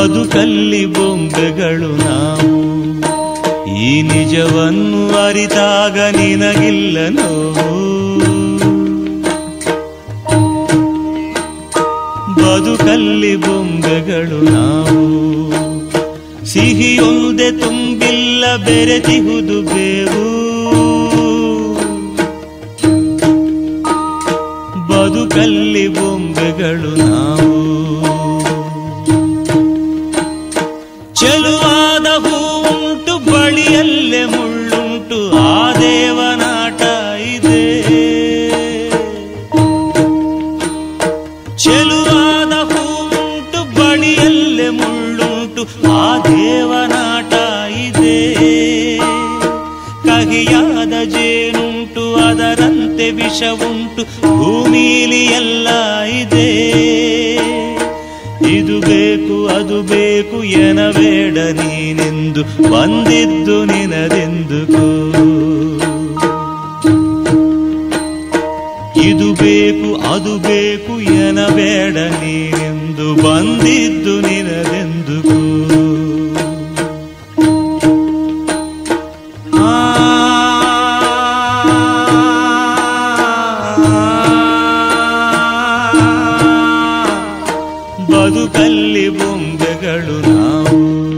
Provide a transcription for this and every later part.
ಬದುಕಲ್ಲಿ ಬೊಂಬೆಗಳು ನಾವು ಈ ನಿಜವನ್ನು ಅರಿತಾಗ ನಿನಗಿಲ್ಲ ನೋವು ಬದುಕಲ್ಲಿ ಬೊಂಬೆಗಳು ನಾವು ಸಿಹಿಯೊಂದೆ ತುಂಬಿಲ್ಲ ಬೆರೆತಿಹುದು ಬೇವು ಬದುಕಲ್ಲಿ ಬೊಂಬೆಗಳು ನಾವು ಚೆಲುವಾದ ಹೂವುಂಟು ಬಳಿಯಲ್ಲೇ ಮುಳ್ಳುಂಟು ಆ ದೇವನಾಟ ಇದೆ ಚೆಲುವಾದ ಹೂವುಂಟು ಬಳಿಯಲ್ಲೇ ಮುಳ್ಳುಂಟು ಆ ದೇವನಾಟ ಇದೆ ಕಹಿಯಾದ ಜೇನುಂಟು ಅದರಂತೆ ವಿಷವುಂಟು ಭೂಮಿಲಿ ಎಲ್ಲ ಇದೆ ಇದು ಬೇಕು ಅದು ಬೇಕು ಎನಬೇಡ ನೀನೆಂದು ಬಂದಿದ್ದು ನಿನದೆಂದುಕೋ ಇದು ಬೇಕು ಅದು ಬೇಕು ಎನಬೇಡ ನೀನೆಂದು ಬಂದಿದ್ದು ನಿನದೆಂದುಕೋ ಆ ಬದುಕಲ್ಲಿ ಬೊಂಬೆಗಳು ನಾವು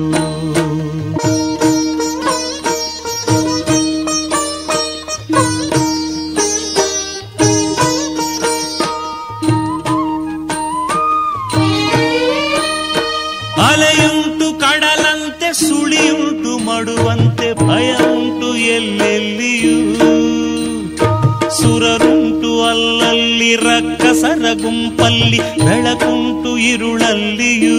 ಅಲೆಯುಂಟು ಕಡಲಂತೆ ಸುಳಿಯುಂಟು ಮಡುವಂತೆ ಭಯ ಉಂಟು ಎಲ್ಲೆಲ್ಲಿಯೂ ಸುರರುಂಟು ಅಲ್ಲಲ್ಲಿ ರಕ್ಕಸರ ಗುಂಪಲ್ಲಿ ಬೆಳಕುಂಟು ಇರುಳಲ್ಲಿಯೂ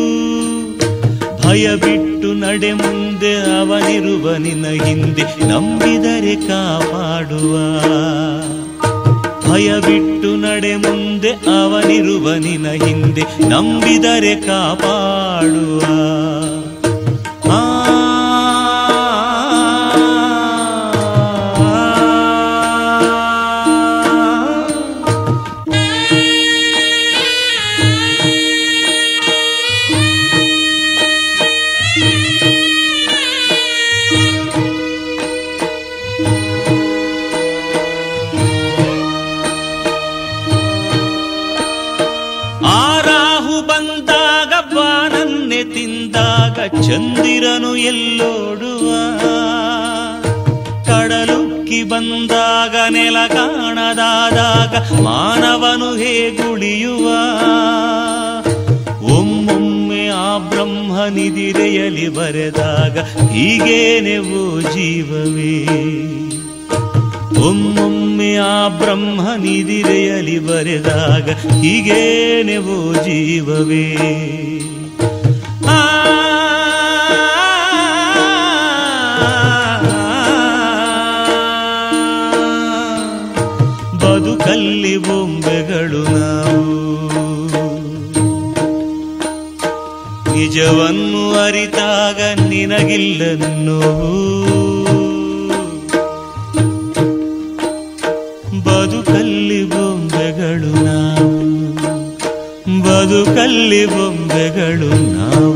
ಭಯ ಬಿಟ್ಟು ನಡೆ ಮುಂದೆ ಅವನಿರುವ ನಿನ ಹಿಂದೆ ನಂಬಿದರೆ ಕಾಪಾಡುವ ಭಯ ಬಿಟ್ಟು ನಡೆ ಮುಂದೆ ಅವನಿರುವ ನಿನ ಹಿಂದೆ ನಂಬಿದರೆ ಕಾಪಾಡುವ ಆ ಆ ರಾಹು ಬಂದಾಗ ಬಾನನ್ನೆ ತಿಂದಾಗ ಚಂದಿರನು ಎಲ್ಲೋಡುವ ಕಡಲುಕ್ಕಿ ಬಂದಾಗ ನೆಲ ಕಾಣದಾದಾಗ ಮಾನವನು ಹೇಗುಳಿಯುವ ಒಮ್ಮೊಮ್ಮೆ ಆ ಬ್ರಹ್ಮ ನಿದಿರೆಯಲಿ ಬರೆದಾಗ ಹೀಗೇನೆ ಓ ಜೀವವೇ ಒಮ್ಮೊಮ್ಮೆ ಆ ಬ್ರಹ್ಮ ನಿದಿರೆಯಲಿ ಬರೆದಾಗ ಹೀಗೇನೆ ಓ ಜೀವವೇ ಆ ಬದುಕಲ್ಲಿ ಬೊಂಬೆಗಳು ನಾವು ನಿಜವನ್ನು ಅರಿತಾಗ ನಿನಗಿಲ್ಲ ನೋವು ಬದುಕಲ್ಲಿ ಬೊಂಬೆಗಳು ನಾವು ಬದುಕಲ್ಲಿ ಬೊಂಬೆಗಳು ನಾವು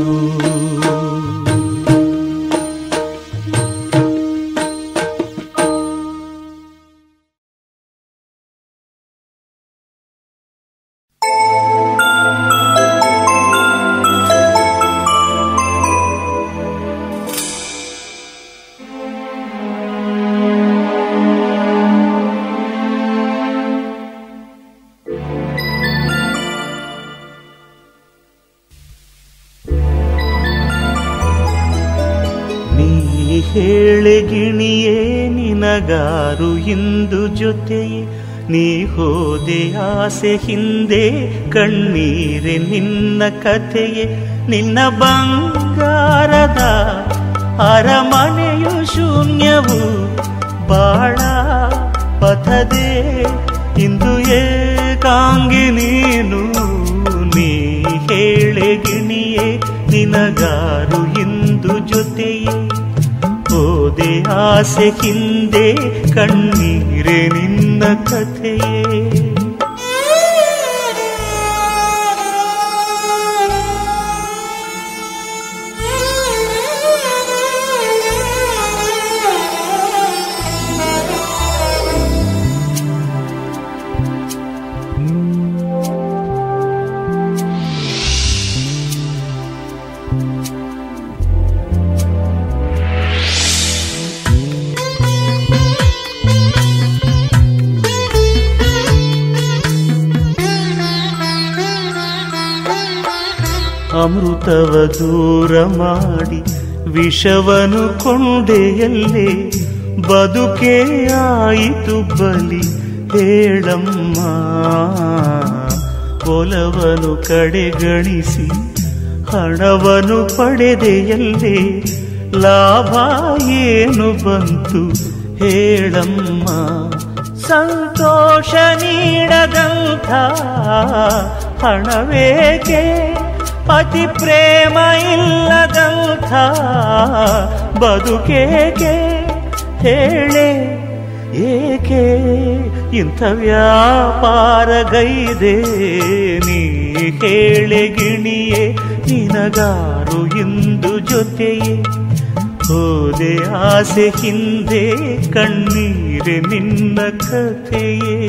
ನೀ ಹೇಳೆ ಗಿಣಿಯೇ ನಿನಗಾರು ಇಂದು ಜೊತೆಯೇ ನೀ ಹೋದೆ ಆಸೆ ಹಿಂದೆ ಕಣ್ಣೀರೆ ನಿನ್ನ ಕಥೆಯೇ ನಿನ್ನ ಬಂಗಾರದ ಅರಮನೆಯು ಶೂನ್ಯವು ಬಾಳ ಪಥದೆ ಇಂದು ಏಕಾಂಗಿ ನೀನು ನೀ ಹೇಳೆ ಗಿಣಿಯೇ ನಿನಗಾರು ಇಂದು ಜೊತೆಯೇ ಹೋದೆ ಆಸೆ ಹಿಂದೆ ಕಣ್ಣೀರೆ ನಿನ್ನ ಕಥೆಯೇ ಅಮೃತವ ದೂರ ಮಾಡಿ ವಿಷವನು ಕೊಂಡೆಯಲ್ಲೇ ಬದುಕೇ ಆಯಿತು ಬಲಿ ಹೇಳಮ್ಮ ಒಲವನು ಕಡೆಗಣಿಸಿ ಹಣವನು ಪಡೆದೆಯಲ್ಲೇ ಲಾಭ ಏನು ಬಂತು ಹೇಳಮ್ಮ ಸಂತೋಷ ನೀಡದಂಥ ಹಣವೇಕೆ ಅತಿ ಪ್ರೇಮ ಇಲ್ಲದಂಥ ಬದುಕೇಕೆ ಹೇಳೆ ಏಕೆ ಇಂಥ ವ್ಯಾಪಾರಗೈದೆ ನೀ ಹೇಳೆ ಗಿಣಿಯೇ ನಿನಗಾರು ಇಂದು ಜೊತೆಯೇ ಹೋದೆ ಆಸೆ ಹಿಂದೆ ಕಣ್ಣೀರೆ ನಿನ್ನ ಕಥೆಯೇ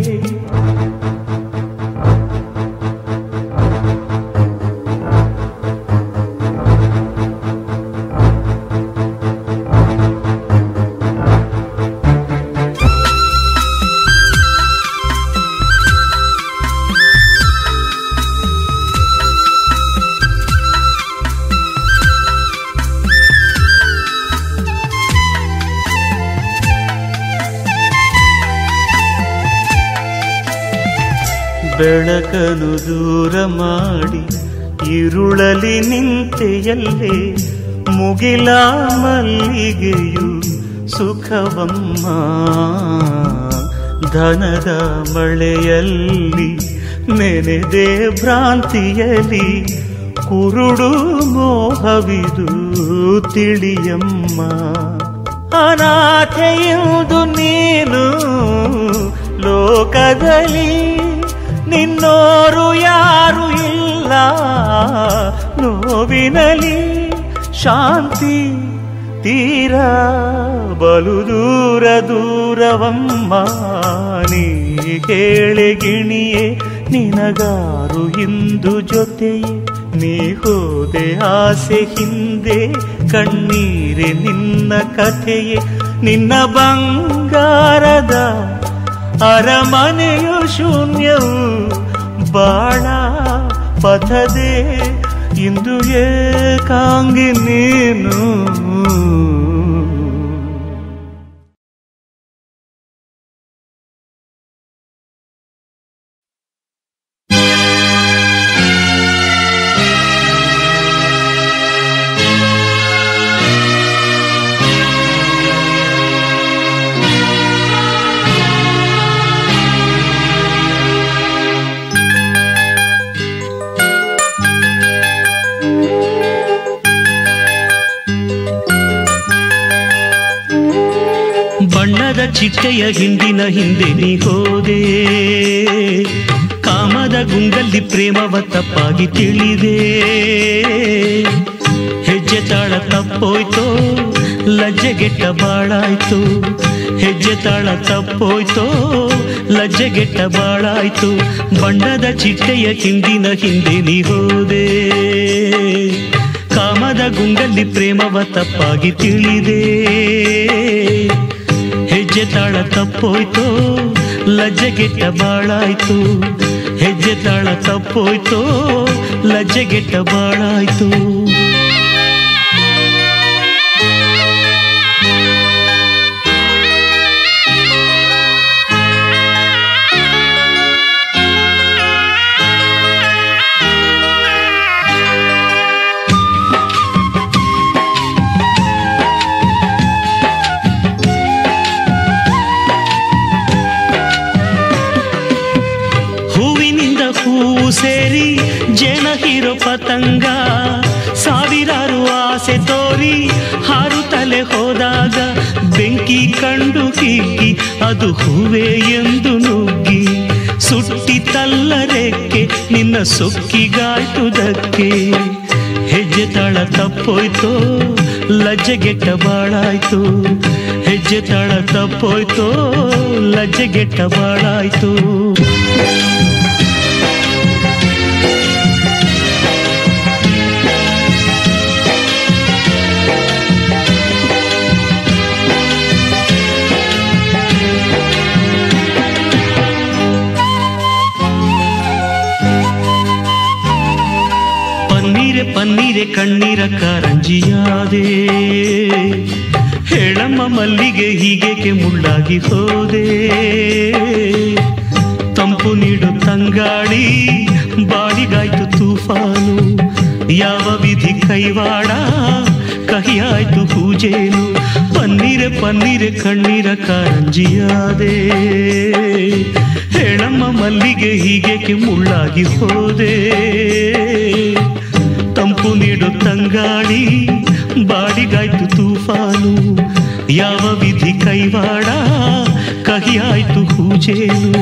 ಬೆಳಕನು ದೂರ ಮಾಡಿ ಇರುಳಲಿ ನಿಂತೆಯಲ್ಲೇ ಮುಗಿಲ ಮಲ್ಲಿಗೆಯು ಸುಖವಮ್ಮ ಧನದ ಮಳೆಯಲ್ಲಿ ನೆನೆದೆ ಭ್ರಾಂತಿಯಲಿ ಕುರುಡು ಮೋಹವಿದು ತಿಳಿಯಮ್ಮ ಅನಾಥೆಯುವುದು ನೀನು ಲೋಕದಲ್ಲಿ ನಿನ್ನೋರು ಯಾರು ಇಲ್ಲ ನೋವಿನಲಿ ಶಾಂತಿ ತೀರ ಬಲು ದೂರ ದೂರವಮ್ಮ ನೀ ಹೇಳೆ ಗಿಣಿಯೇ ನಿನಗಾರು ಇಂದು ಜೊತೆಯೇ ನೀ ಹೋದೆ ಆಸೆ ಹಿಂದೆ ಕಣ್ಣೀರೆ ನಿನ್ನ ಕಥೆಯೇ ನಿನ್ನ ಬಂಗಾರದ ಅರಮನೆಯು ಶೂನ್ಯವು ಬಾಳ ಪಥದೆ ಇಂದು ಏಕಾಂಗಿ ನೀನು ಬಣ್ಣದ ಚಿಟ್ಟೆಯ ಹಿಂದಿನ ಹಿಂದೆ ನೀ ಹೋದೆ ಕಾಮದ ಗುಂಗಲ್ಲಿ ಪ್ರೇಮವ ತಪ್ಪಾಗಿ ತಿಳಿದೆ ಹೆಜ್ಜೆ ತಾಳ ತಪ್ಪೋಯ್ತೋ ಲಜ್ಜೆಗೆಟ್ಟ ಬಾಳಾಯ್ತು ಹೆಜ್ಜೆ ತಾಳ ತಪ್ಪೋಯ್ತೋ ಲಜ್ಜೆಗೆಟ್ಟ ಬಾಳಾಯ್ತು ಬಣ್ಣದ ಚಿಟ್ಟೆಯ ಹಿಂದಿನ ಹಿಂದೆ ನೀ ಹೋದೆ ಕಾಮದ ಗುಂಗಲ್ಲಿ ಪ್ರೇಮವ ತಪ್ಪಾಗಿ ತಿಳಿದೆ ಹೆಜ್ಜೆ ತಾಳ ತಪ್ಪೋಯ್ತೋ ಲಜ್ಜೆಗೆಟ್ಟ ಬಾಳಾಯ್ತು ಹೆಜ್ಜೆ ತಾಳ ತಪ್ಪೋಯ್ತೋ ಲಜ್ಜೆಗೆಟ್ಟ ಬಾಳಾಯ್ತು ಹೂವಿನಿಂದ ಹೂವು ಸೇರಿ ಜನ ಹೀರೋ ಪತಂಗ ಸಾವಿರಾರು ಆಸೆ ತೋರಿ ಹಾರುತ್ತಲೆ ಹೋದಾಗ ಬೆಂಕಿ ಕಂಡು ಹಿಗ್ಗಿ ಅದು ಹೂವೇ ಎಂದು ನುಗ್ಗಿ ಸುಟ್ಟಿತಲ್ಲ ರೆಕ್ಕೆ ನಿನ್ನ ಸೊಕ್ಕಿಗಾಯ್ತುದಕ್ಕೆ ಹೆಜ್ಜೆ ತಾಳ ತಪ್ಪೋಯ್ತೋ ಲಜ್ಜೆಗೆಟ್ಟ ಬಾಳಾಯ್ತು ಹೆಜ್ಜೆ ತಾಳ ತಪ್ಪೋಯ್ತೋ ಲಜ್ಜೆಗೆಟ್ಟ ಬಾಳಾಯ್ತು ಪನ್ನೀರೆ ಪನ್ನೀರೆ ಕಣ್ಣೀರ ಕಾರಂಜಿಯಾದೆ ಹೇಳಮ್ಮ ಮಲ್ಲಿಗೆ ಹೀಗೇಕೆ ಮುಳ್ಳಾಗಿ ಹೋದೆ ತಂಪು ನೀಡು ತಂಗಾಳಿ ಬಾಡಿಗಾಯ್ತು ತೂಫಾನು ಯಾವ ವಿಧಿ ಕೈವಾಡ ಕಹಿಯಾಯ್ತು ಪೂಜೇನು ಪನ್ನೀರೆ ಪನ್ನೀರೆ ಕಣ್ಣೀರ ಕಾರಂಜಿಯಾದೆ ಹೇಳಮ್ಮ ಮಲ್ಲಿಗೆ ಹೀಗೇಕೆ ಮುಳ್ಳಾಗಿ ಹೋದೆ ತಂಪು ನೀಡು ತಂಗಾಳಿ ಬಾಡಿಗಾಯ್ತು ತೂಫಾನು ಯಾವ ವಿಧಿ ಕೈವಾಡ ಕಹಿಯಾಯ್ತು ಹೂಜೇನು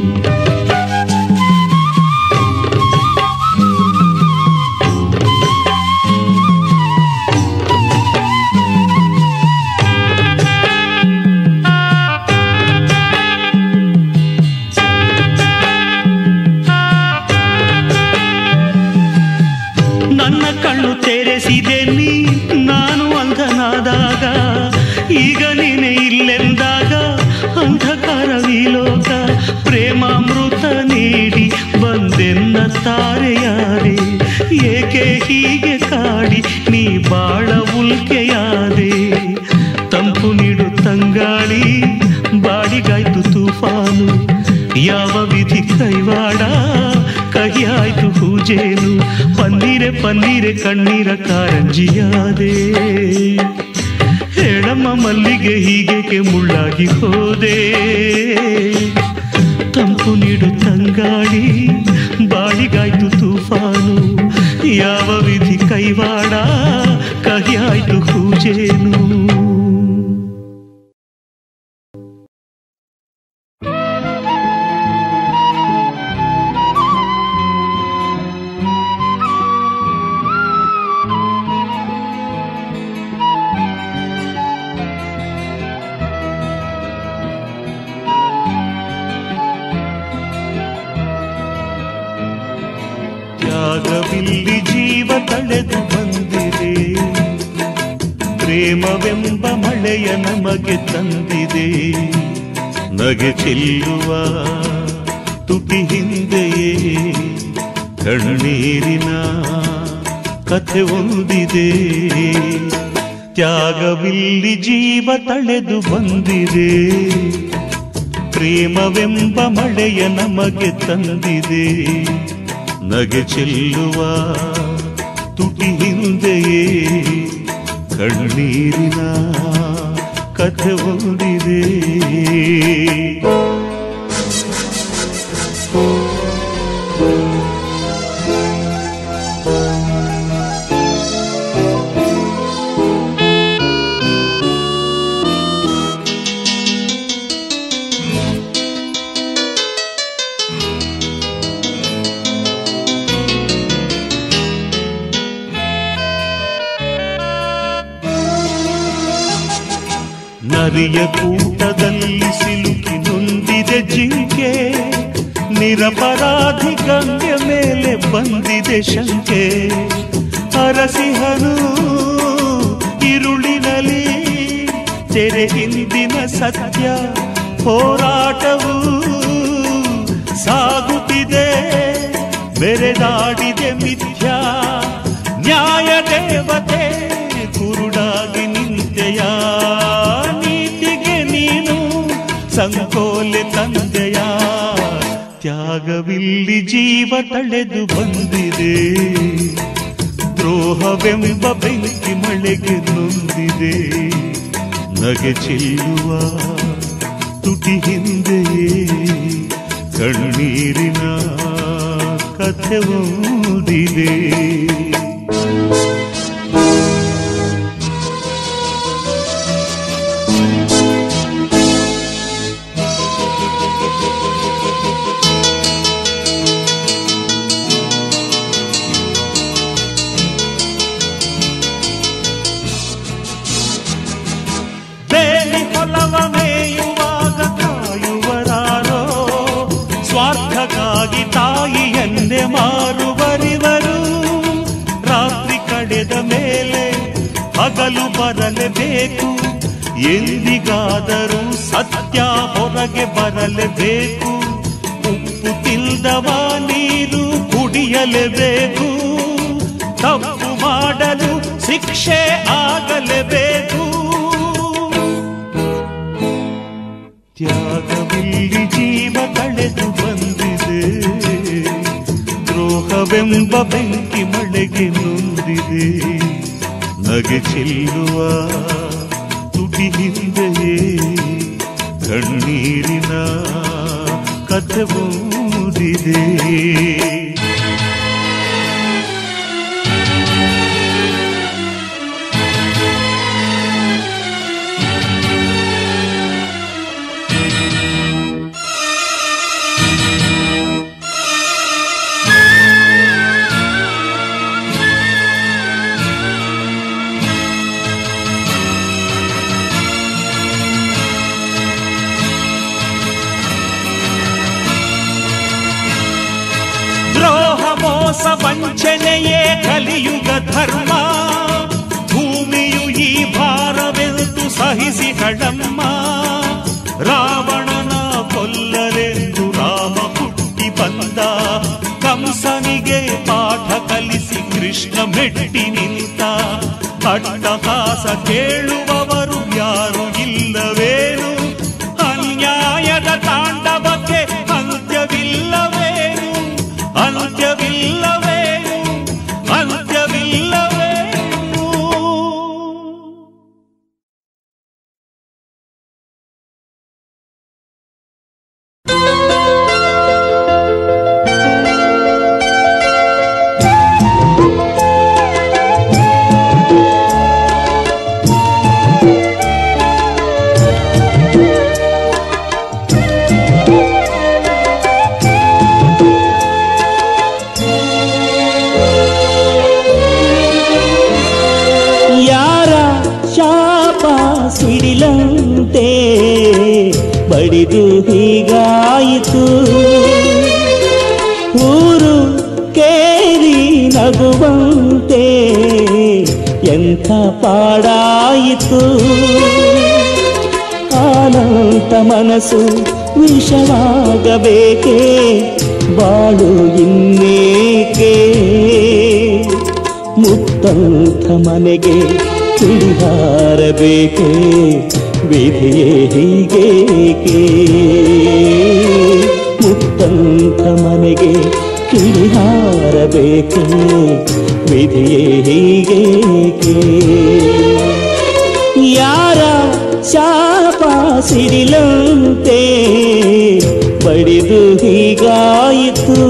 ನನ್ನ ಕಣ್ಣು ತೆರೆಸಿದೆ ನೀ ನಾನು ಅಂಧನಾದಾಗ ಈಗ ನೀನೆ ಇಲ್ಲೆಂದಾಗ ಅಂಧಕಾರ ವಿಲೋಕ ಪ್ರೇಮಾಮೃತ ನೀಡಿ ಬಂದೆನ್ನ ತಾರೆಯಾದೆ ಏಕೆ ಹೀಗೆ ಕಾಡಿ ನೀ ಬಾಳ ಉಲ್ಕೆಯಾದೆ ತಂಪು ನೀಡು ತಂಗಾಳಿ ಬಾಡಿಗಾಯ್ತು ತೂಫಾನು ಯಾವ ವಿಧಿ ಕೈವಾಡ ಕಹಿಯಾಯ್ತು ಪೂಜೇನು ಪನ್ನೀರೆ ಪನ್ನೀರೆ ಕಣ್ಣೀರ ಕಾರಂಜಿಯಾದೆ ಹೇಳಮ್ಮ ಮಲ್ಲಿಗೆ ಹೀಗೇಕೆ ಮುಳ್ಳಾಗಿ ಹೋದೆ ತಂಪು ನೀಡು ತಂಗಾಳಿ ಬಾಳಿಗಾಯ್ತು ತೂಫಾನು ಯಾವ ವಿಧಿ ಕೈವಾಡ ಕಹಿಯಾಯ್ತು ಪೂಜೇನು ತ್ಯಾಗವಿಲ್ಲಿ ಜೀವ ತಳೆದು ಬಂದಿದೆ ಪ್ರೇಮವೆಂಬ ಮಳೆಯ ನಮಗೆ ತಂದಿದೆ ನಗೆ ಚೆಲ್ಲುವ ತುಟಿ ಹಿಂದೆಯೇ ಕಣ್ಣೀರಿನ ಕಥೆ ಒಂದಿದೆ ತ್ಯಾಗವಿಲ್ಲಿ ಜೀವ ತಳೆದು ಬಂದಿದೆ ಪ್ರೇಮವೆಂಬ ಮಳೆಯ ನಮಗೆ ತಂದಿದೆ ನಗೆ ಚೆಲ್ಲುವ ತುಟಿ ಹಿಂದೆಯೇ ಕಣ್ಣೀರಿನ ಕಥೆ ಒಂದಿದೆ ನರಿಯ ಕೂಟದಲ್ಲಿ ಸಿಲುಕಿ ನೊಂದಿದೆ ಜಿಂಕೆ ನಿರಪರಾಧಿ ಗಂಗೆ ಮೇಲೆ ಬಂದಿದೆ ಶಂಕೆ ಅರಸಿಹನು ಇರುಳಿನಲಿ ತೆರೆ ಹಿಂದಿನ ಸತ್ಯ ಹೋರಾಟವು ಸಾಗುತ್ತಿದೆ ಬೆರೆದಾಡಿದೆ ಮಿಥ್ಯಾ ನ್ಯಾಯ ದೇವತೆ ಕುರುಡಾಗಿ ನಿಂತೆಯ ನೀತಿಗೆ ನೀನು ಸಂಕೋಲೆ ತಂದೆಯ ತ್ಯಾಗವಿಲ್ಲಿ ಜೀವ ತಳೆದು ಬಂದಿದೆ ದ್ರೋಹವೆಂಬ ಬೆಂಕಿ ಮಳೆಗೆ ನೊಂದಿದೆ ನಗೆ ಚೆಲ್ಲುವ ತುಟಿ ಹಿಂದೆಯೇ ಕಣ್ಣೀರಿನ ಕಥೆ ಓದಿದೆ ಬೇಲಿ ಹೊಲವ ಮೇಯುವಾಗ ಕಾಯುವರಾರೋ ಸ್ವಾರ್ಥಕ್ಕಾಗಿ ತಾಯಿಯನ್ನೇ ಮಾರುವರಿವರು ರಾತ್ರಿ ಕಡೆದ ಮೇಲೆ ಹಗಲು ಬರಲೇಬೇಕು ಎಂದಿಗಾದರೂ ಸತ್ಯ ಹೊರಗೆ ಬರಲೇಬೇಕು ಉಪ್ಪು ತಿಲ್ದವ ನೀರು ಕುಡಿಯಲೇಬೇಕು ತಪ್ಪು ಶಿಕ್ಷೆ ಆಗಲೇಬೇಕು ತ್ಯಾಗವಿಲ್ಲಿ ಜೀವ ಕಳೆದು ಬಂದಿದೆ ದ್ರೋಹವೆಂಬ ಬೆಂಕಿ ಮಳೆಗೆ ನೊಂದಿದೆ ನಗೆ ಚೆಲ್ಲುವ ತುಟಿ ಹಿಂದೆಯೇ ಕಣ್ಣೀರಿನ ಕಥೆ ಓದಿದೆ ದ್ರೋಹ ಮೋಸ ವಂಚನೆಯೇ ಕಲಿಯುಗ ಧರ್ಮ ಭೂಮಿಯು ಈ ಭಾರವೆಂದು ಸಹಿಸಿ ಕಡಮ್ಮ ರಾವಣನ ಕೊಲ್ಲಲೆಂದು ರಾಮ ಹುಟ್ಟಿ ಬಂದ ಕಂಸನಿಗೆ ಪಾಠ ಕಲಿಸಿ ಕೃಷ್ಣ ಮೆಟ್ಟಿ ನಿಂತ ಅಟ್ಟಹಾಸ ಕೇಳುವವರು ಯಾರು ಇಲ್ಲವೇನು ಅನ್ಯಾಯದ ತಾಂಡವಕ್ಕೆ ಅಂತ್ಯವಿಲ್ಲವೇನು ಅಂತ್ಯವಿಲ್ಲವೇನು ಅಂತ್ಯವಿಲ್ಲವೇನು ಯಾರ ಶಾಪ ಸಿಡಿಲಂತೆ ಬಡಿದು ಹೀಗಾಯಿತು ಊರು ಕೇರಿ ನಗುವಂತೆ ಎಂಥ ಪಾಡಾಯಿತು ಆನಂತ ಮನಸ್ಸು ವಿಷವಾಗಬೇಕೇ ಬಾಳು ಇನ್ನೇಕೆ ಮುತ್ತಂಥ ಮನೆಗೆ ಕಿಡಿಹಾರಬೇಕೆ ವಿಧಿಯೇ ಹೀಗೇಕೆ ಮುತ್ತಂಥ ಮನೆಗೆ ಕಿಡಿಹಾರಬೇಕೆ ವಿಧಿಯೇ ಹೀಗೇಕೆ ಯಾರ ಶಾಪ ಸಿಡಿಲಂತೆ ಬಡಿದು ಹೀಗಾಯಿತು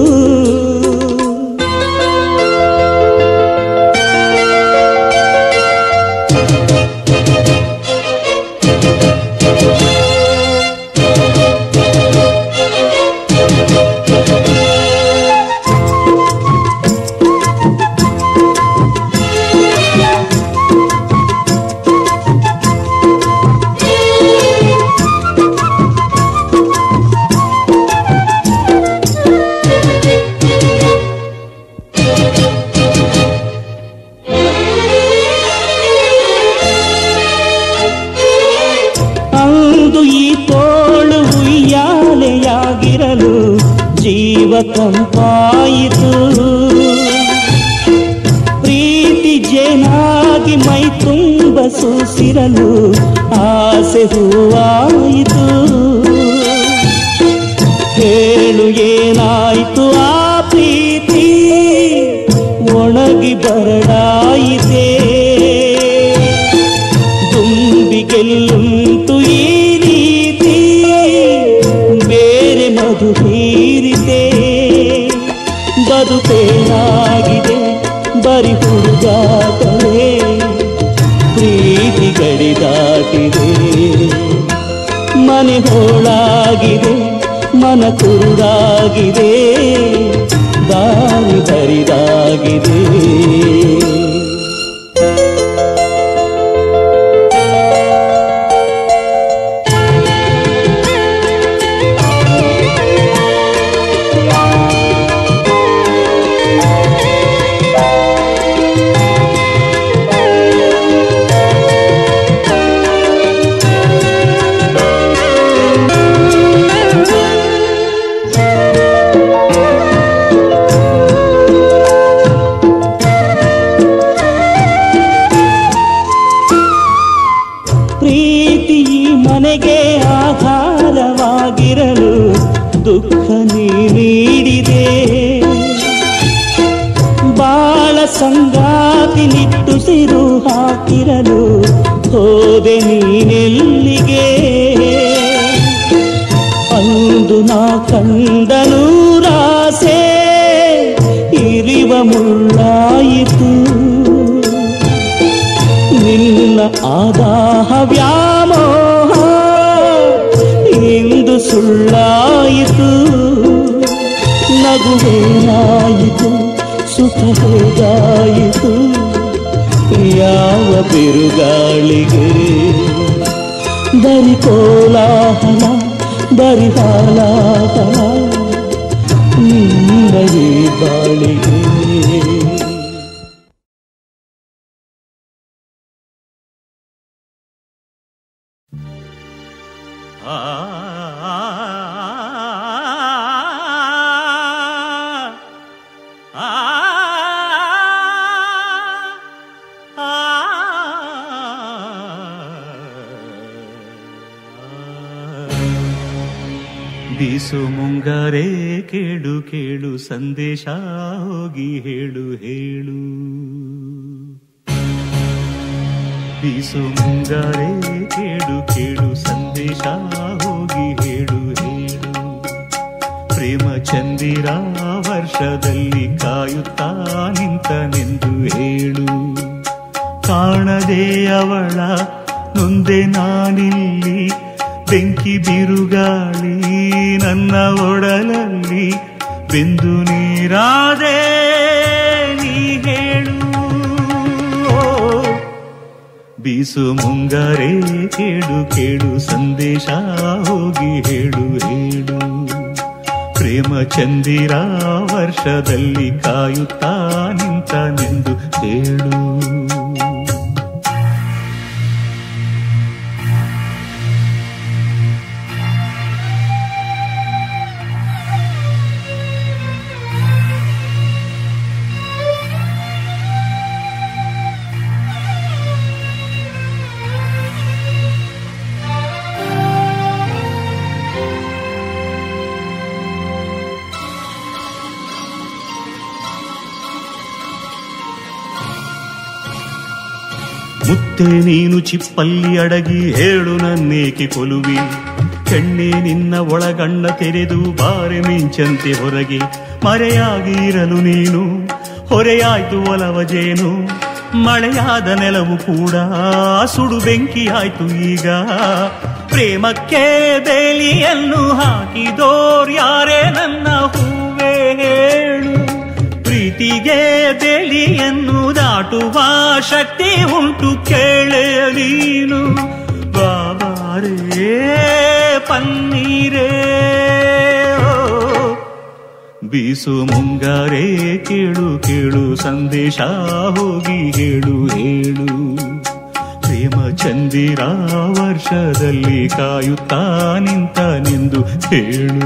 ಅಂದು ಈ ತೋಳು ಉಯ್ಯಾಲೆಯಾಗಿರಲು ಜೀವ ಕಂಪಾಯಿತು ಪ್ರೀತಿ ಜೇನಾಗಿ ಮೈ ತುಂಬ ಸೂಸಿರಲು ಆಸೆ ಹೂವಾಯಿತು ಹೇಳು ಏನಾಯ್ತು ಆ ಪ್ರೀತಿ ಒಣಗಿ ಬರಡಾಯಿತೆ ದುಂಬಿಗೆಲ್ಲುಂಟು ಈ ರೀತಿ ಬೇರೆ ಮಧು ಹೀರಿದೆ ಬದುಕೇನಾಗಿದೆ ಬರಿ ಹುಡುಗಾಟವೇ ಪ್ರೀತಿ ಗಡಿ ದಾಟಿದೆ ಮನೆ ಹೋಳಾಗಿದೆ ಮನ ಕುರುಡಾಗಿದೆ ದಾರಿ ಬರಿದಾಗಿದೆ ಸಂಗಾತಿ ನಿಟ್ಟುಸಿರು ಹಾಕಿರಲು ಹೋದೆ ನೀನೆಲ್ಲಿಗೆ ಅಂದು ನಾ ಕಂಡನು ರಾಸೆ ಇರಿವ ಮುಳ್ಳಾಯಿತು ನಿನ್ನ ಆದಾಹ ವ್ಯಾಮೋಹ ಇಂದು ಸುಳ್ಳಾಯಿತು ನಗುವೇನಾಯಿತು ಸುಖ ಹೇಗಾಯಿತು ಯಾವ ಬಿರುಗಾಳಿಗೆ ಬರಿ ಕೋಲಾಹಲ ಬರಿ ಹಾಲಾಹಲ ನಿನ್ನ ಈ ಬಾಳಿಗೆ ಆ ಆ ಬೀಸು ಮುಂಗಾರೆ ಕೇಳು ಕೇಳು ಸಂದೇಶ ಹೋಗಿ ಹೇಳು ಹೇಳು ಬೀಸು ಮುಂಗಾರೆ ಕೇಳು ಕೇಳು ಸಂದೇಶ ಹೋಗಿ ಹೇಳು ಹೇಳು ಪ್ರೇಮ ಚಂದಿರ ವರ್ಷದಲ್ಲಿ ಕಾಯುತ್ತಾ ನಿಂತನೆಂದು ಹೇಳು ಕಾಣದೆ ಅವಳ ನೊಂದೆ ನಾನಿಲ್ಲಿ ಬೆಂಕಿ ಬಿರುಗಾಳಿ ನನ್ನ ಒಡಲಲ್ಲಿ ಬೆಂದು ನೀರಾದೆ ನೀ ಹೇಳು ಓ. ಬೀಸು ಮುಂಗಾರೆ ಕೇಳು ಕೇಳು ಸಂದೇಶ ಹೋಗಿ ಹೇಳು ಹೇಳು ಪ್ರೇಮ ಚಂದಿರ ವರ್ಷದಲ್ಲಿ ಕಾಯುತ್ತಾ ನಿಂತನೆಂದು ಹೇಳು ಮುತ್ತೆ ನೀನು ಚಿಪ್ಪಲ್ಲಿ ಅಡಗಿ ಹೇಳು ನನ್ನೇಕೆ ಕೊಲುವಿ ಕಣ್ಣೆ ನಿನ್ನ ಒಳಗಣ್ಣ ತೆರೆದು ಬಾರೆ ಮಿಂಚಂತೆ ಹೊರಗೆ ಮರೆಯಾಗಿ ಇರಲು ನೀನು ಹೊರೆಯಾಯ್ತು ಒಲವ ಜೇನು ಮಳೆಯಾದ ನೆಲವು ಕೂಡ ಸುಡು ಬೆಂಕಿಯಾಯ್ತು ಈಗ ಪ್ರೇಮಕ್ಕೆ ಬೇಲಿಯನ್ನು ಹಾಕಿದೋರ್ಯಾರೇ ನನ್ನ ಹೂವೇ ಹೇಳು ಪ್ರೀತಿಗೆ ಬೇಲಿಯನ್ನು ದಾಟುವ ಶಕ್ತಿ ಉಂಟು ಕೇಳೆ ನೀನು ಬಾಬಾರೇ ಪನ್ನೀರೇ ಓ. ಬೀಸು ಮುಂಗಾರೆ ಕೇಳು ಕೇಳು ಸಂದೇಶ ಹೋಗಿ ಹೇಳು ಹೇಳು ಪ್ರೇಮ ಚಂದಿರ ವರ್ಷದಲ್ಲಿ ಕಾಯುತ್ತಾ ನಿಂತ ನಿಂದು ಹೇಳು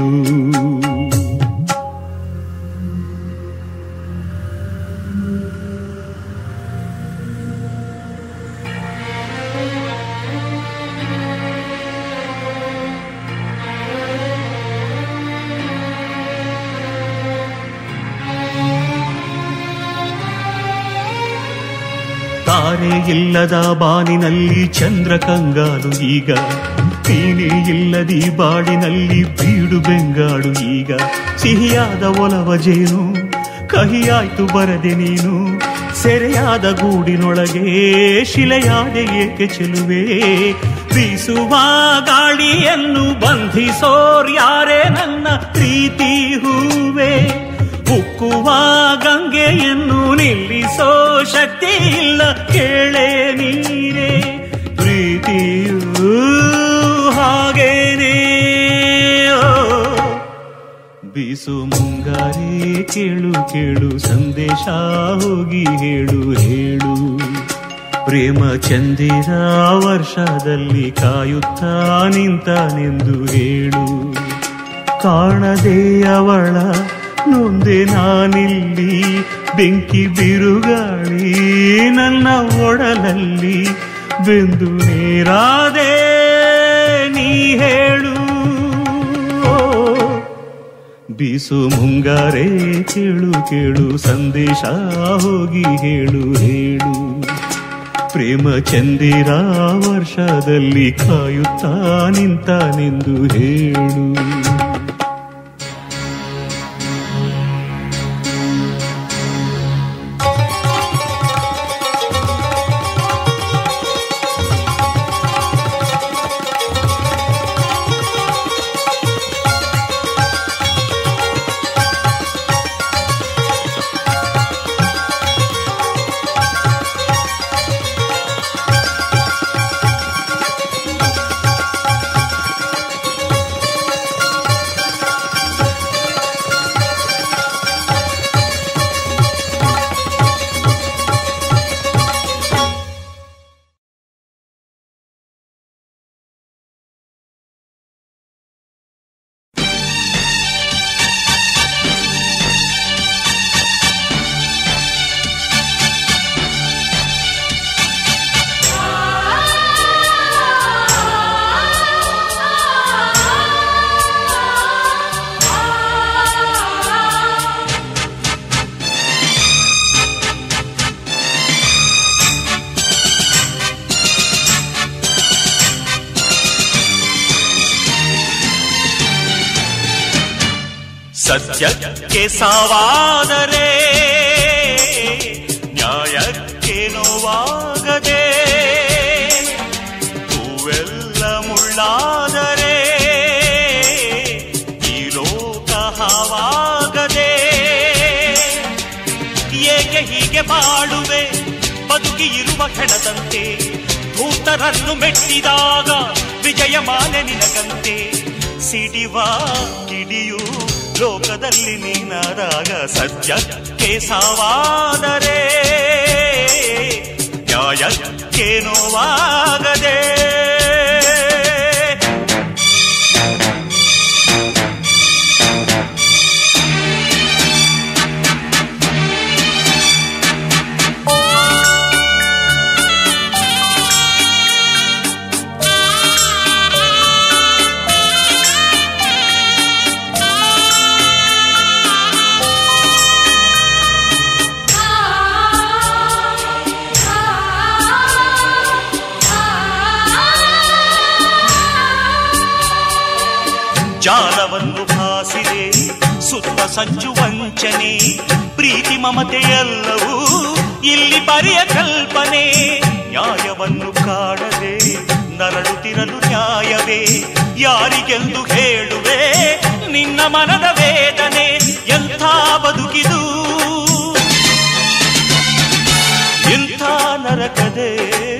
ತಾರೆ ಇಲ್ಲದ ಬಾನಿನಲ್ಲಿ ಚಂದ್ರ ಕಂಗಾಲು ಈಗ ತೀನಿ ಇಲ್ಲದಿ ಬಾಡಿನಲ್ಲಿ ಬೀಡು ಬೆಂಗಾಡು ಈಗ ಸಿಹಿಯಾದ ಒಲವ ಜೇನು ಕಹಿಯಾಯ್ತು ಬರದೆ ನೀನು ಸೆರೆಯಾದ ಗೂಡಿನೊಳಗೆ ಶಿಲೆಯಾದೆ ಏಕೆ ಚೆಲುವೆ ಬೀಸುವ ಗಾಳಿಯನ್ನು ಬಂಧಿಸೋರ್ಯಾರೇ ನನ್ನ ಪ್ರೀತಿ ಹೂವೆ ಉಕ್ಕುವ ಗಂಗೆಯನ್ನು ನಿಲ್ಲಿಸೋ ಶಕ್ತಿ ಇಲ್ಲ ಕೇಳೆ ನೀರೇ ಪ್ರೀತಿಯೂ ಹಾಗೇನೇ ಓ. ಬೀಸು ಮುಂಗಾರಿ ಕೇಳು ಕೇಳು ಸಂದೇಶ ಹೋಗಿ ಹೇಳು ಹೇಳು ಪ್ರೇಮ ಚಂದಿರ ವರ್ಷದಲ್ಲಿ ಕಾಯುತ್ತಾ ನಿಂತನೆಂದು ಹೇಳು ಕಾಣದೆ ಅವಳ ನೊಂದೆ ನಾನಿಲ್ಲಿ ಬೆಂಕಿ ಬಿರುಗಾಳಿ ನನ್ನ ಒಡಲಲ್ಲಿ ಬೆಂದು ನೀರಾದೆ ನೀ ಹೇಳು ಓ. ಬೀಸು ಮುಂಗಾರೆ ಕೇಳು ಕೇಳು ಸಂದೇಶ ಹೋಗಿ ಹೇಳು ಹೇಳು ಪ್ರೇಮ ಚಂದಿರ ವರ್ಷದಲ್ಲಿ ಕಾಯುತ್ತಾ ನಿಂತಾನೆಂದು ಹೇಳು ಸತ್ಯಕ್ಕೆ ಸಾವಾದರೆ ನ್ಯಾಯಕ್ಕೆ ನೋವಾಗದೆ ಹೂವೆಲ್ಲ ಮುಳ್ಳಾದರೆ ಈ ಲೋಕ ಹಾವಾಗದೆ ಏಕೆ ಹೀಗೆ ಬಾಳುವೆ ಬದುಕಿ ಇರುವ ಹೆಣದಂತೆ ಧೂತರನ್ನು ಮೆಟ್ಟಿದಾಗ ವಿಜಯಮಾನೆ ನಿನಗಂತೆ ಸಿಡಿವ ಕಿಡಿಯು ಲೋಕದಲ್ಲಿ ನೀನಾದಾಗ ಸತ್ಯಕ್ಕೆ ಸಾವಾದರೆ ನ್ಯಾಯಕ್ಕೆ ನೋವಾಗದೆ ಜಾಲವನ್ನು ಭಾಸಿದೆ ಸುತ್ತ ಸಂಚು ವಂಚನೆ ಪ್ರೀತಿ ಮಮತೆ ಎಲ್ಲವೂ ಇಲ್ಲಿ ಪರಿಯ ಕಲ್ಪನೆ ನ್ಯಾಯವನ್ನು ಕಾಣದೆ ನರಳುತ್ತಿರಲು ನ್ಯಾಯವೇ ಯಾರಿಗೆಂದು ಹೇಳುವೆ ನಿನ್ನ ಮನದ ವೇದನೆ ಎಂಥ ಬದುಕಿದು ಎಂಥ ನರಕದೆ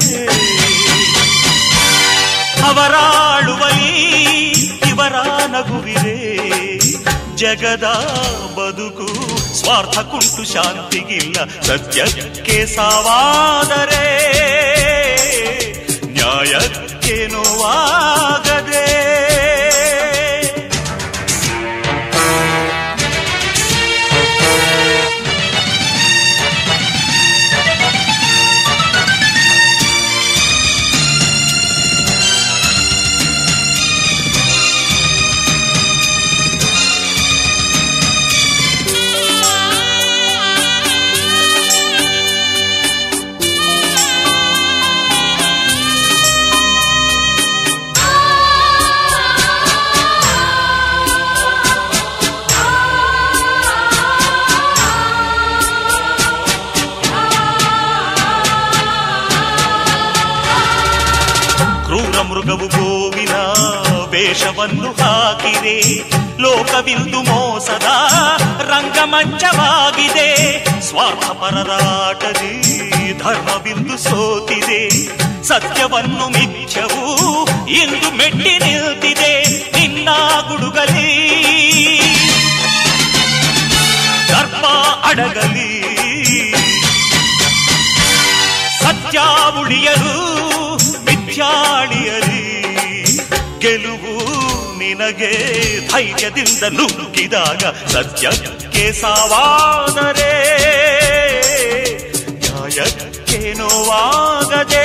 ಅವರಾಳುವಲಿ ಇವರ ನಗುವಿದೆ ಜಗದ ಬದುಕು ಸ್ವಾರ್ಥ ಕುಂಟು ಶಾಂತಿಗಿಲ್ಲ ಸತ್ಯಕ್ಕೆ ಸಾವಾದರೆ ನ್ಯಾಯಕ್ಕೆ ನೋವಾಗದೆ ಕ್ರೂರ ಮೃಗವು ಗೋವಿನ ವೇಷವನ್ನು ಹಾಕಿದೆ ಲೋಕವಿಂದು ಮೋಸದ ರಂಗಮಂಚವಾಗಿದೆ ಸ್ವಾರ್ಥಪರರಾಟದಿ ಧರ್ಮವಿಂದು ಸೋತಿದೆ ಸತ್ಯವನ್ನು ಮಿಥ್ಯವು ಇಂದು ಮೆಟ್ಟಿ ನಿಲ್ತಿದೆ ನಿನ್ನ ಗುಡುಗಲಿ ದರ್ಪ ಅಡಗಲಿ ಸತ್ಯ ಉಳಿಯಲು ಮಿಥ್ಯಾಳಿಯಲಿ ಗೆಲುವು ನಿನಗೆ ಧೈರ್ಯದಿಂದ ನುಗ್ಗಿದಾಗ ಸತ್ಯಕ್ಕೆ ಸಾವಾದರೆ ನ್ಯಾಯಕ್ಕೆ ನೋವಾಗದೆ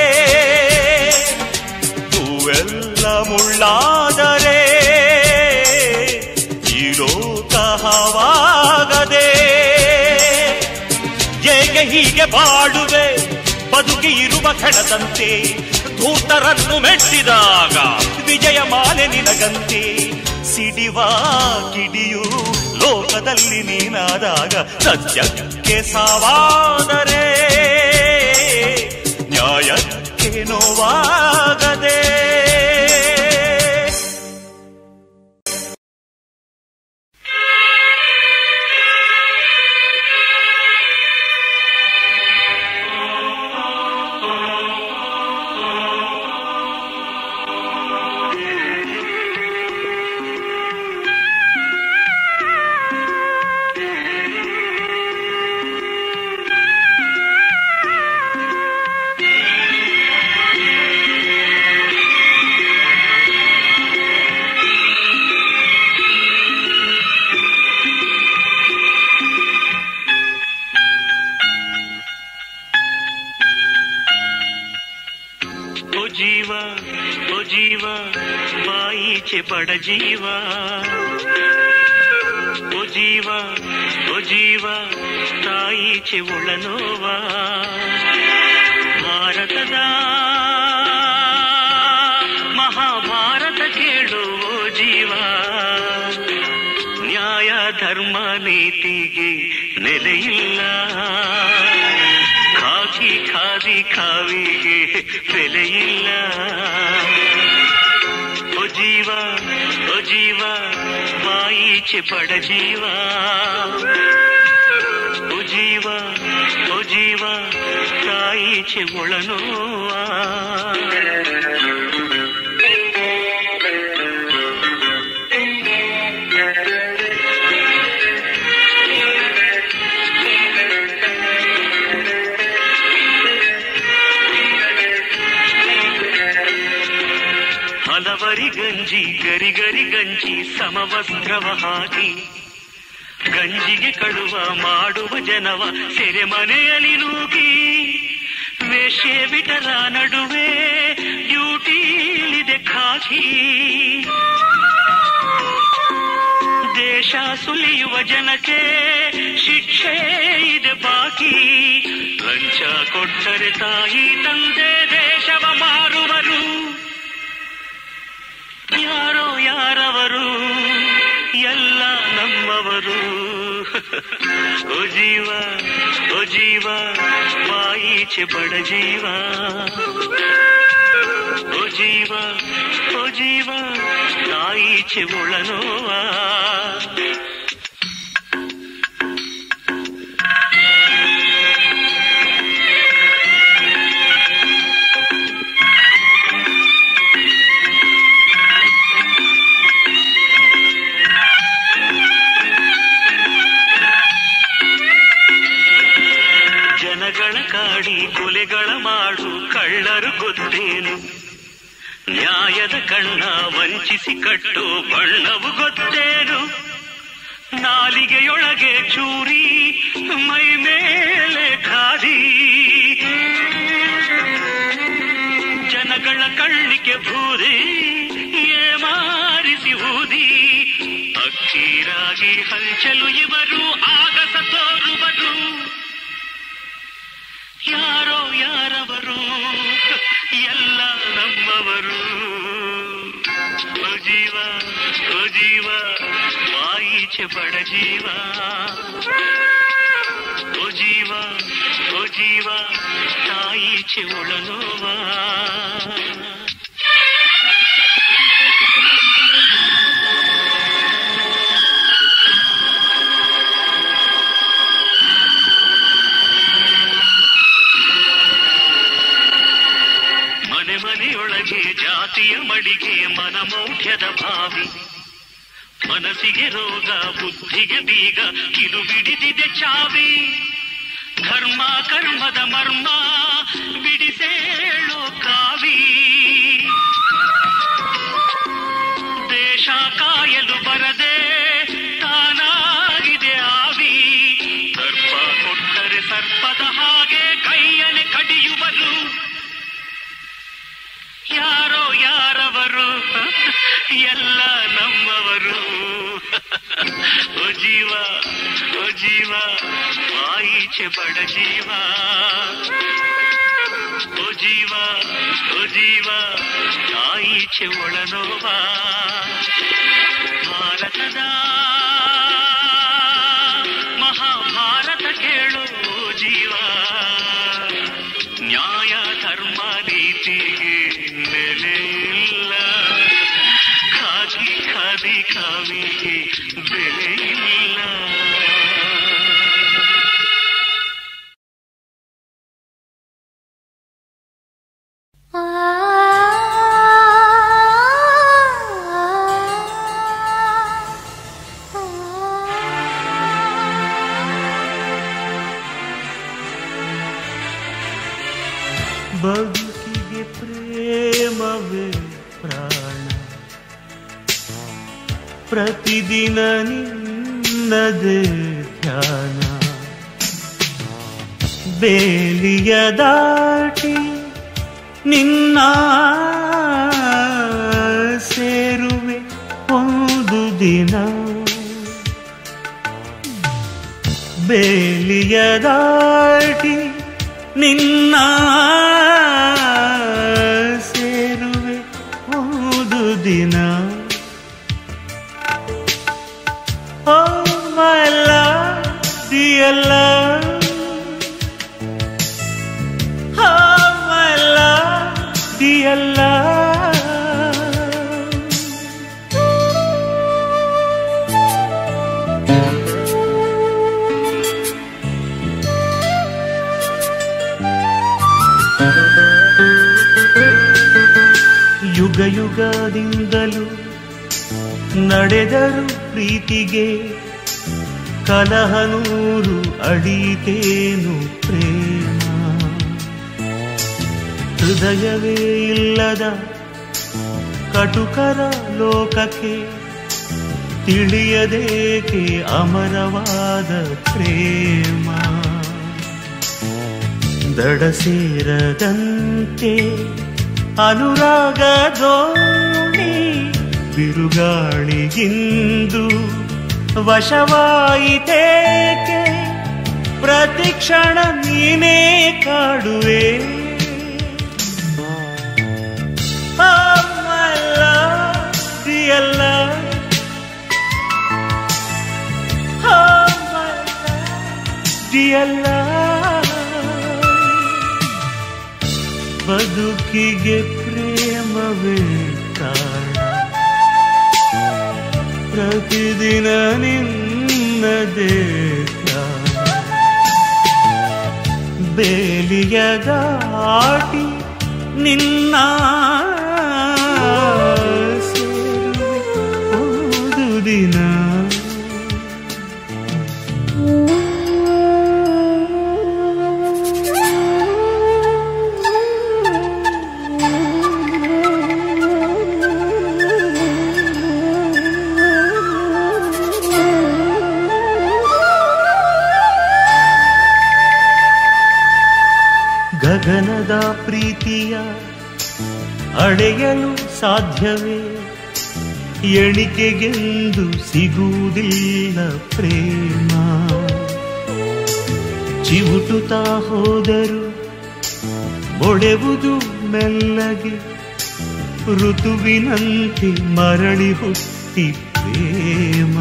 ಹೂವೆಲ್ಲ ಮುಳ್ಳಾದರೆ ಈ ಲೋಕ ಹೀಗೆ ಬಾಡುವೆ ಬದುಕಿ ಇರುವ ಕೆಳದಂತೆ ಧೂರ್ತರನ್ನು ಮೆಟ್ಟಿದಾಗ ವಿಜಯ ಮಾಲೆ ನಿನಗಂತೆ ಸಿಡಿವ ಕಿಡಿಯು ಲೋಕದಲ್ಲಿ ನೀನಾದಾಗ ಸತ್ಯಕ್ಕೆ ಸಾವಾದರೆ ನ್ಯಾಯಕ್ಕೆ ನೋವಾಗದೆ ಓ ಜೀವ ಓ ಜೀವ ಬಾಯಿಚೆ ಬಡ ಜೀವ ಓ ಜೀವ ಓ ಜೀವ ತಾಯಿಚೆ ಒಳನೋವ ಭಾರತದ ಮಹಾಭಾರತ ಕೇಳು ಓ ಜೀವ ನ್ಯಾಯ ಧರ್ಮ ನೀತಿಗೆ ನೆಲೆಯಿಲ್ಲ ಖಾಕಿ ಖಾದಿ ಖಾವಿಗೆ ಬೆಲೆಯಿಲ್ಲ ಓ ಜೀವ ಓ ಜೀವ ಬಾಯಿಚೆ ಬಡ ಜೀವ ಓ ಜೀವ ಓ ಜೀವ ತಾಯಿಚೆ ಒಳನೋವಾ ಹಲವರಿ ಗಂಜಿ ಗರಿ ಗರಿ ಗಂಜಿ ಸಮವಸ್ತ್ರವ ಹಾಕಿ ಗಂಜಿಗೆ ಕಡುವ ಮಾಡುವ ಜನವ ಸೆರೆಮನೆಯಲ್ಲಿ ನೂಗಿ ವೇಷೆ ಬಿಟರ ನಡುವೆ ಡ್ಯೂಟಿಲಿದೆ ಖಾಕಿ ದೇಶ ಸುಲಿಯುವ ಜನಕ್ಕೆ ಶಿಕ್ಷೆ ಇದೆ ಬಾಕಿ ಲಂಚ ಕೊಟ್ಟರೆ ತಾಯಿ ತಂದೆ ದೇಶವ ಮಾರುವರು ಯಾರೋ ಯಾರವರು ಎಲ್ಲ ನಮ್ಮವರು ಓ ಜೀವ ಓ ಜೀವ ಬಾಯಿಚೆ ಬಡ ಜೀವ ಓ ಜೀವ ಓ ಜೀವ ತಾಯಿಚೆ ಒಳನೋವಾ ಜನಗಳ ಕಾಡಿ ಕೊಲೆಗಳ ಮಾಡು ಕಳ್ಳರು ಗೊತ್ತೇನು ನ್ಯಾಯದ ಕಣ್ಣ ವಂಚಿಸಿ ಕಟ್ಟು ಬಣ್ಣವು ಗೊತ್ತೇನು ನಾಲಿಗೆಯೊಳಗೆ ಚೂರಿ ಮೈ ಮೇಲೆ ಖಾದಿ ಜನಗಳ ಕಳ್ಳಿಗೆ ಭೂರಿ ಏ ಮಾರಿಸಿ ಊದಿ ಅಕ್ಕೀರಾಗಿ ಹಂಚಲು ಇವರು ಆಗಸ ತೋರುವರು ಯಾರೋ ಯಾರವರು ಎಲ್ಲ ನಮ್ಮವರು ಓ ಜೀವ ಓ ಜೀವ ವಾಯಿಚೆ ಬಡ ಜೀವ ಓ ಜೀವ ಓ ಜೀವ ತಾಯಿಚೆ ಒಳನೋವಾ ಮನೆ ಮನೆಯೊಳಗೆ ಜಾತಿಯ ಮಡಿಗೆ ಮನಮೌಢ್ಯದ ಭಾವಿ ಮನಸ್ಸಿಗೆ ರೋಗ ಬುದ್ಧಿಗೆ ಬೀಗ ಕಿರು ಬಿಡಿದಿದೆ ಚಾವಿ ಧರ್ಮ ಕರ್ಮದ ಮರ್ಮ ಬಿಡಿಸೇಳೋ ಕಾವಿ ದೇಶ ಕಾಯಲು ಬರದೆ ತಾನಾಗಿದೆ ಆವಿ ಸರ್ಪ ಕೊಟ್ಟರೆ ಸರ್ಪದ ಹಾಗೆ ಕೈಯಲ್ಲಿ ಕಡಿಯುವರು ಯಾರೋ ಯಾರವರು ಎಲ್ಲ ನಮ್ಮವರು ಓ ಜೀವ ಓ ಜೀವ ವಾಯಿ ಬಾಯಿಚೆ ಬಡ ಜೀವ ಓ ಜೀವ ಓ ಜೀವ ತಾಯಿಚೆ ಒಳನೋವ ಭಾರತದ ಮಹಾಭಾರತ ಕೇಳು ಜೀವ ನ್ಯಾಯ ಧರ್ಮ ನೀತಿಗೆ ಬೆಲೆ ಇಲ್ಲ ಖಾದಿ ಖಾದಿ ಕಾವಿಗೆ ಬೆಲೆ ಇಲ್ಲ ಬದುಕಿಗೆ ಪ್ರೇಮವೇ ಪ್ರಾಣ ಪ್ರತಿದಿನ ನಿನ್ನದೇ ಧ್ಯಾನ ಬೇಲಿಯ ದಾಟಿ ನಿನ್ನ ಸೇರುವೆ ಒಂದು ದಿನ ಬೇಲಿಯ ದಾಟಿ ನಿನ್ನ ಸೇರುವೆ ಒಂದು ದಿನ ಓ ಮಲ್ಲ ದಿಯಲ್ಲ ಮಲ್ಲ ದಿಯಲ್ಲ ಯುಗ ಯುಗದಿಂದಲೂ ನಡೆದರು ಪ್ರೀತಿಗೆ ಕಲಹನೂರು ಅಡೀತೇನು ಪ್ರೇಮ ಹೃದಯವೇ ಇಲ್ಲದ ಕಟುಕರ ಲೋಕಕ್ಕೆ ತಿಳಿಯದೇಕೆ ಅಮರವಾದ ಪ್ರೇಮ ದಡ ಸೇರದಂತೆ ಅನುರಾಗ ದೋಣಿ ಬಿರುಗಾಳಿಗಿಂದು ವಶವಾಯಿತೇಕೆ ಪ್ರತಿಕ್ಷಣ ನೀನೇ ಕಾಡುವೆ ಅಮ್ಮಲ್ಲ ದಿಯಲ್ಲ ಅಮ್ಮಲ್ಲ ದಿಯಲ್ಲ ಬದುಕಿಗೆ ಪ್ರೇಮವೇ ಕಾಣ ಪ್ರತಿದಿನ ನಿನ್ನದೇ ಧ್ಯಾನ ಬೇಲಿಯ ದಾಟಿ ನಿನ್ನ ಸೇರುವೆ ಒಂದು ದಿನ ಗಗನದ ಪ್ರೀತಿಯ ಅಡೆಯಲು ಸಾಧ್ಯವೇ ಎಣಿಕೆಗೆಂದು ಸಿಗುವುದಿಲ್ಲ ಪ್ರೇಮ ಚಿವುಟುತ್ತಾ ಹೋದರು ಒಡೆವುದು ಮೆಲ್ಲಗೆ ಋತುವಿನಂತೆ ಮರಳಿ ಹುಟ್ಟಿ ಪ್ರೇಮ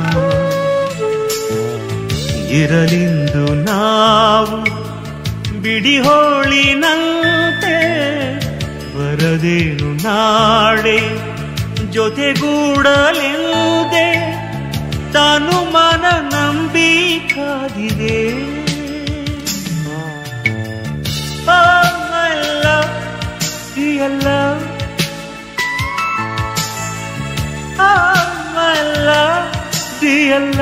ಇರಲಿಂದು ನಾವು ಬಿಡಿ ಹೋಳಿನಂತೆ ಬರದೇನು ನಾಡೆ ಜೊತೆಗೂಡಲೆಂದೆ ತಾನು ಮನ ನಂಬಿ ಕಾದಿದೆ ಅಲ್ಲ ಎಲ್ಲ ಅಲ್ಲ ಎಲ್ಲ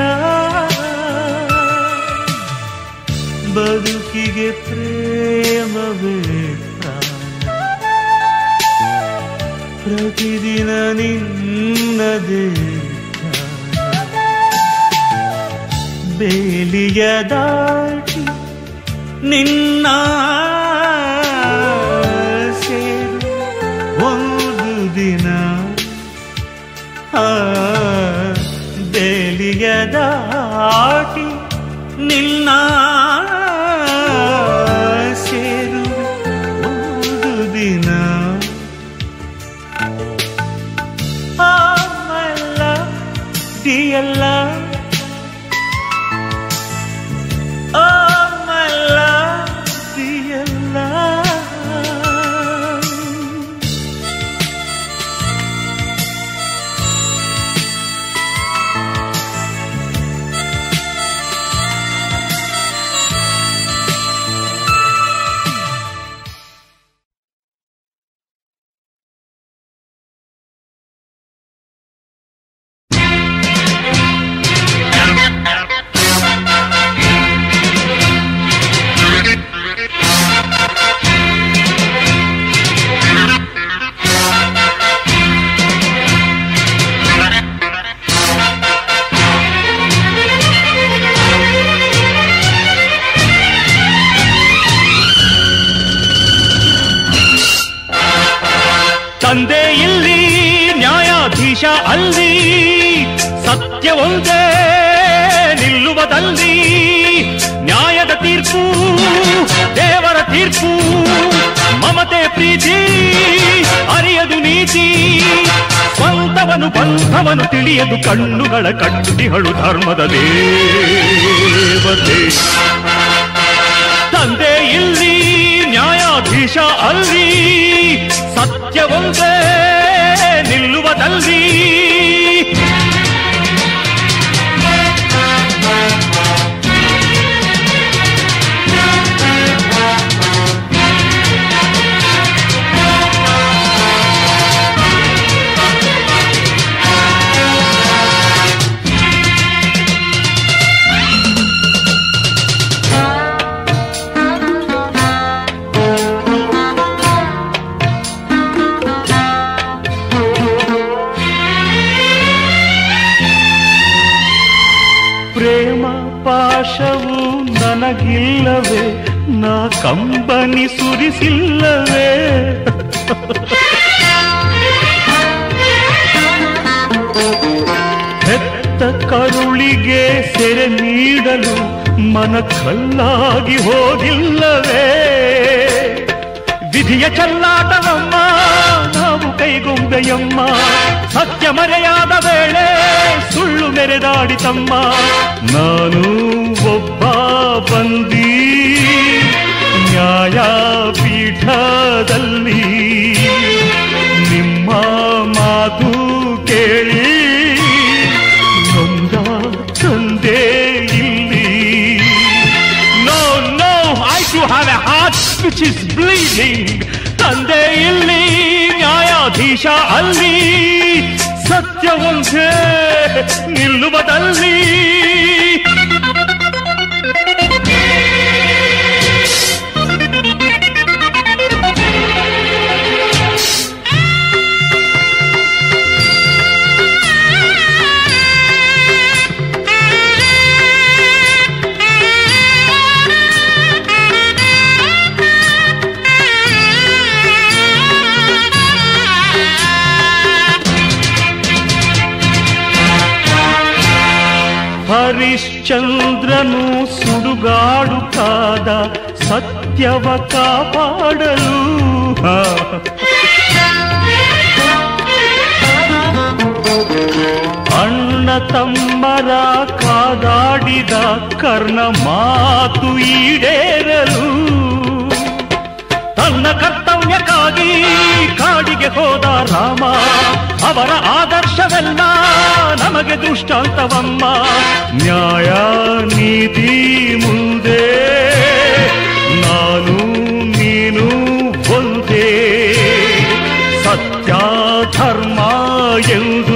ಬದುಕಿಗೆ ಪ್ರೇಮವೇ ಪ್ರಾಣ ಪ್ರತಿದಿನ ನಿನ್ನದೇ ಧ್ಯಾನ. ಬೇಲಿಯ ದಾಟಿ ನಿನ್ನ ಸೇರು ಒಂದು ದಿನ ಆ, ಬೇಲಿಯ ದಾಟಿ ನಿನ್ನ ತಂದೆ ಇಲ್ಲಿ ನ್ಯಾಯಾಧೀಶ ಅಲ್ಲಿ ಸತ್ಯ ಒಂದೇ ನಿಲ್ಲುವುದಲ್ಲಿ ನ್ಯಾಯದ ತೀರ್ಪು ದೇವರ ತೀರ್ಪು ಮಮತೆ ಪ್ರೀತಿ ಅರಿಯದು ನೀತಿ ಸ್ವಂತವನು ಬಂಧವನು ತಿಳಿಯದು ಕಣ್ಣುಗಳ ಕಟ್ಟುತಿಹಳು ಧರ್ಮದ ದೇವತೆ ತಂದೆ ಇಲ್ಲಿ ನ್ಯಾಯಾಧೀಶ ಅಲ್ಲಿ ಸತ್ಯ ಒಂದೇ ನಿಲ್ಲುವುದಲ್ಲಿ ಪ್ರೇಮ ಪಾಶವು ನನಗಿಲ್ಲವೇ ನಾ ಕಂಬನಿ ಸುರಿಸಿಲ್ಲವೇ ಹೆತ್ತ ಕರುಳಿಗೆ ಸೆರೆ ನೀಡಲು ಮನ ಕಲ್ಲಾಗಿ ಹೋಗಿಲ್ಲವೇ ವಿಧಿಯ ಚಲ್ಲಾಟವಮ್ಮ ನಾವು ಕೈಗೊಂಬೆಯಮ್ಮ ಸತ್ಯ ಮರೆಯಾದ ವೇಳೆ ಸುಳ್ಳು ಮೆರೆದಾಡಿತಮ್ಮ ನಾನು ಒಬ್ಬ ಬಂದಿ ನ್ಯಾಯಪೀಠದಲ್ಲಿ ನಿಮ್ಮ ಮಾತು ಕೇಳಿ ನೊಂದ ತಂದೆ ಇಲ್ಲಿ no no I to have a heart which is bleeding ತಂದೆ ಇಲ್ಲಿ ನ್ಯಾಯಾಧೀಶ ಅಲ್ಲಿ ಸತ್ಯ ಒಂದೇ ನಿಲ್ಲುವುದಲ್ಲಿ ಹರಿಶ್ಚಂದ್ರನು ಸುಡುಗಾಡುತ್ತಾದ ಸತ್ಯವ ಕಾಪಾಡಲು ಹಾ. ಅಣ್ಣ ತಮ್ಮರ ಕಾದಾಡಿದ ಕರ್ಣ ಮಾತು ಈಡೇರಲು ತನ್ನ ಕರ್ತವ್ಯಕ್ಕಾಗಿ ಕಾಡಿಗೆ ಹೋದ ರಾಮ ಅವರ ಆದರ್ಶವೆಲ್ಲ ನಮಗೆ ದೃಷ್ಟಾಂತವಮ್ಮ ನ್ಯಾಯ ನೀತಿ ಮುಂದೆ ನಾನು ನೀನು ಒಂದೇ ಸತ್ಯ ಧರ್ಮ ಎಂದು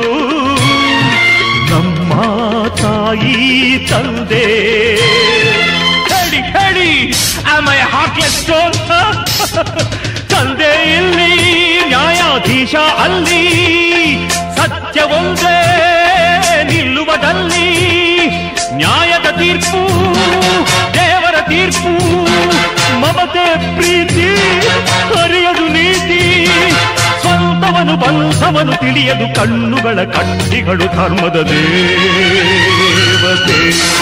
ನಮ್ಮ ತಾಯಿ ತಂದೆ ಹೇಳಿ ಹೇಳಿ ಆಮ್ ಐ ಹಾರ್ಟ್ಲೆಸ್ ಸ್ಟೋನ್ ತಂದೆ ಇಲ್ಲಿ ನ್ಯಾಯಾಧೀಶ ಅಲ್ಲಿ ಸತ್ಯ ಒಂದೇ ನಿಲ್ಲುವುದಲ್ಲಿ ನ್ಯಾಯದ ತೀರ್ಪು ದೇವರ ತೀರ್ಪು ಮಮತೆ ಪ್ರೀತಿ ಅರಿಯದು ನೀತಿ ಸ್ವಂತವನು ಬಂಧವನು ತಿಳಿಯದು ಕಣ್ಣುಗಳ ಕಟ್ಟಿಗಳು ಧರ್ಮದ ದೇವತೆ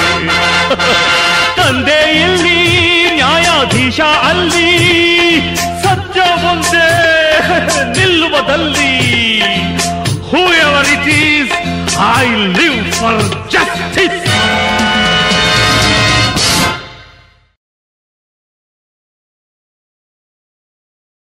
ತಂದೆ ಇಲ್ಲಿ ನ್ಯಾಯಾಧೀಶ ಅಲ್ಲಿ ಸತ್ಯ ಒಂದೇ ನಿಲ್ಲುವುದಲ್ಲಿ whoever it is I live for justice